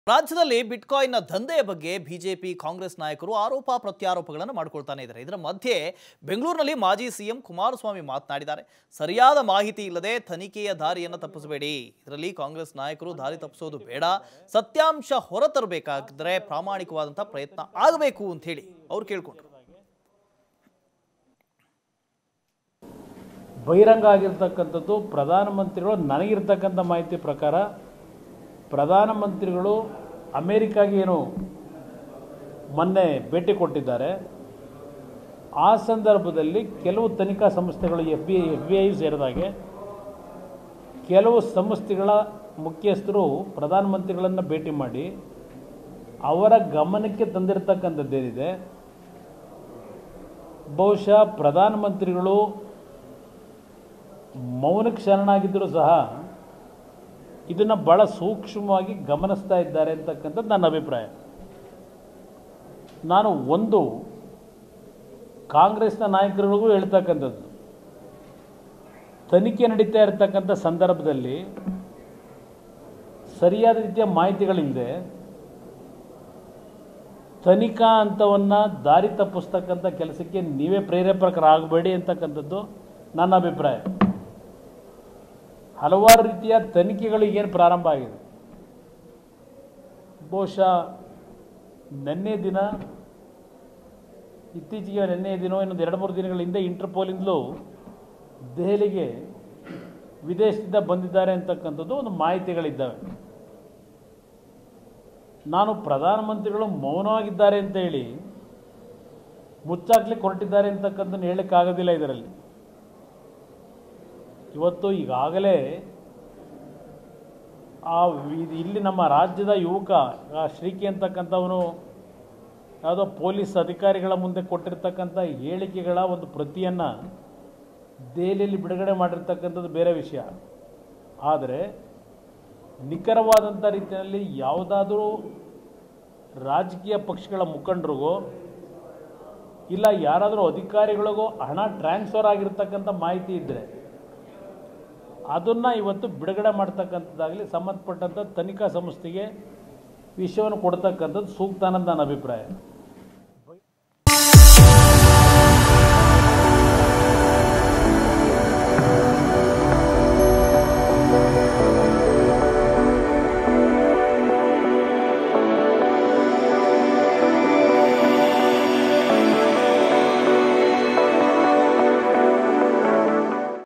ರಾಜ್ಯದಲ್ಲಿ ಬಿಟ್ಕಾಯಿನ್ನ ದಂಧೆಯ ಬಗ್ಗೆ ಬಿಜೆಪಿ ಕಾಂಗ್ರೆಸ್ ನಾಯಕರು ಆರೋಪ ಪ್ರತ್ಯಾರೋಪಗಳನ್ನು ಮಾಡ್ಕೊಳ್ತಾನೆ ಇದ್ದಾರೆ ಇದರ ಮಧ್ಯೆ ಬೆಂಗಳೂರಿನಲ್ಲಿ ಮಾಜಿ ಸಿಎಂ ಕುಮಾರಸ್ವಾಮಿ ಮಾತನಾಡಿದ್ದಾರೆ ಸರಿಯಾದ ಮಾಹಿತಿ ಇಲ್ಲದೆ ತನಿಖೆಯ ದಾರಿಯನ್ನು ತಪ್ಪಿಸಬೇಡಿ ಇದರಲ್ಲಿ ಕಾಂಗ್ರೆಸ್ ನಾಯಕರು ದಾರಿ ತಪ್ಪಿಸೋದು ಬೇಡ ಸತ್ಯಾಂಶ ಹೊರತರಬೇಕಾದ್ರೆ ಪ್ರಾಮಾಣಿಕವಾದಂಥ ಪ್ರಯತ್ನ ಆಗಬೇಕು ಅಂತ ಹೇಳಿ ಅವ್ರು ಕೇಳ್ಕೊಂಡ್ರು ಬಹಿರಂಗ ಆಗಿರ್ತಕ್ಕಂಥದ್ದು ಪ್ರಧಾನಮಂತ್ರಿಗಳು ನನಗಿರ್ತಕ್ಕಂಥ ಮಾಹಿತಿ ಪ್ರಕಾರ ಪ್ರಧಾನಮಂತ್ರಿಗಳು ಅಮೇರಿಕಾಗೆ ಏನು ಮೊನ್ನೆ ಭೇಟಿ ಕೊಟ್ಟಿದ್ದಾರೆ ಆ ಸಂದರ್ಭದಲ್ಲಿ ಕೆಲವು ತನಿಖಾ ಸಂಸ್ಥೆಗಳು F B F B I ಸೇರಿದಾಗೆ ಕೆಲವು ಸಂಸ್ಥೆಗಳ ಮುಖ್ಯಸ್ಥರು ಪ್ರಧಾನಮಂತ್ರಿಗಳನ್ನು ಭೇಟಿ ಮಾಡಿ ಅವರ ಗಮನಕ್ಕೆ ತಂದಿರತಕ್ಕಂಥದ್ದೇನಿದೆ ಬಹುಶಃ ಪ್ರಧಾನಮಂತ್ರಿಗಳು ಮೌನಕ್ಕೆ ಶರಣಾಗಿದ್ದರೂ ಸಹ ಇದನ್ನು ಭಾಳ ಸೂಕ್ಷ್ಮವಾಗಿ ಗಮನಿಸ್ತಾ ಇದ್ದಾರೆ ಅಂತಕ್ಕಂಥದ್ದು ನನ್ನ ಅಭಿಪ್ರಾಯ ನಾನು ಒಂದು ಕಾಂಗ್ರೆಸ್ನ ನಾಯಕರಿಗೂ ಹೇಳ್ತಕ್ಕಂಥದ್ದು ತನಿಖೆ ನಡೀತಾ ಇರತಕ್ಕಂಥ ಸಂದರ್ಭದಲ್ಲಿ ಸರಿಯಾದ ರೀತಿಯ ಮಾಹಿತಿಗಳಿಲ್ಲದೆ ತನಿಖಾ ಹಂತವನ್ನು ದಾರಿ ತಪ್ಪಿಸ್ತಕ್ಕಂಥ ಕೆಲಸಕ್ಕೆ ನೀವೇ ಪ್ರೇರೇಪಕರಾಗಬೇಡಿ ಅಂತಕ್ಕಂಥದ್ದು ನನ್ನ ಅಭಿಪ್ರಾಯ ಹಲವಾರು ರೀತಿಯ ತನಿಖೆಗಳು ಏನು ಪ್ರಾರಂಭ ಆಗಿದೆ ಬಹುಶಃ ನಿನ್ನೆ ದಿನ ಇತ್ತೀಚೆಗೆ ನಿನ್ನೆ ದಿನ ಇನ್ನೊಂದು ಎರಡು ಮೂರು ದಿನಗಳ ಹಿಂದೆ ಇಂಟರ್ಪೋಲಿಂದಲೂ ದೆಹಲಿಗೆ ವಿದೇಶದಿಂದ ಬಂದಿದ್ದಾರೆ ಅಂತಕ್ಕಂಥದ್ದು ಒಂದು ಮಾಹಿತಿಗಳಿದ್ದಾವೆ ನಾನು ಪ್ರಧಾನಮಂತ್ರಿಗಳು ಮೌನವಾಗಿದ್ದಾರೆ ಅಂತ ಹೇಳಿ ಮುಚ್ಚಾಕ್ಲಿಕ್ಕೆ ಹೊರಟಿದ್ದಾರೆ ಅಂತಕ್ಕಂಥದ್ದು ಹೇಳಲಿಕ್ಕಾಗೋದಿಲ್ಲ ಇದರಲ್ಲಿ ಇವತ್ತು ಈಗಾಗಲೇ ಆ ವಿ- ಇಲ್ಲಿ ನಮ್ಮ ರಾಜ್ಯದ ಯುವಕ ಆ ಶ್ರೀಕಿ ಅಂತಕ್ಕಂಥವನು ಯಾವುದೋ ಪೊಲೀಸ್ ಅಧಿಕಾರಿಗಳ ಮುಂದೆ ಕೊಟ್ಟಿರ್ತಕ್ಕಂಥ ಹೇಳಿಕೆಗಳ ಒಂದು ಪ್ರತಿಯನ್ನು ದೆಹಲಿಯಲ್ಲಿ ಬಿಡುಗಡೆ ಮಾಡಿರ್ತಕ್ಕಂಥದ್ದು ಬೇರೆ ವಿಷಯ ಆದರೆ ನಿಖರವಾದಂಥ ರೀತಿಯಲ್ಲಿ ಯಾವುದಾದರೂ ರಾಜಕೀಯ ಪಕ್ಷಗಳ ಮುಖಂಡರಿಗೋ ಇಲ್ಲ ಯಾರಾದರೂ ಅಧಿಕಾರಿಗಳಿಗೋ ಹಣ ಟ್ರಾನ್ಸ್ಫರ್ ಆಗಿರ್ತಕ್ಕಂಥ ಮಾಹಿತಿ ಇದ್ದರೆ ಅದನ್ನು ಇವತ್ತು ಬಿಡುಗಡೆ ಮಾಡ್ತಕ್ಕಂಥದ್ದಾಗಲಿ ಸಂಬಂಧಪಟ್ಟಂಥ ತನಿಖಾ ಸಂಸ್ಥೆಗೆ ವಿಷಯವನ್ನು ಕೊಡ್ತಕ್ಕಂಥದ್ದು ಸೂಕ್ತ ಅನ್ನೋದು ನನ್ನ ಅಭಿಪ್ರಾಯ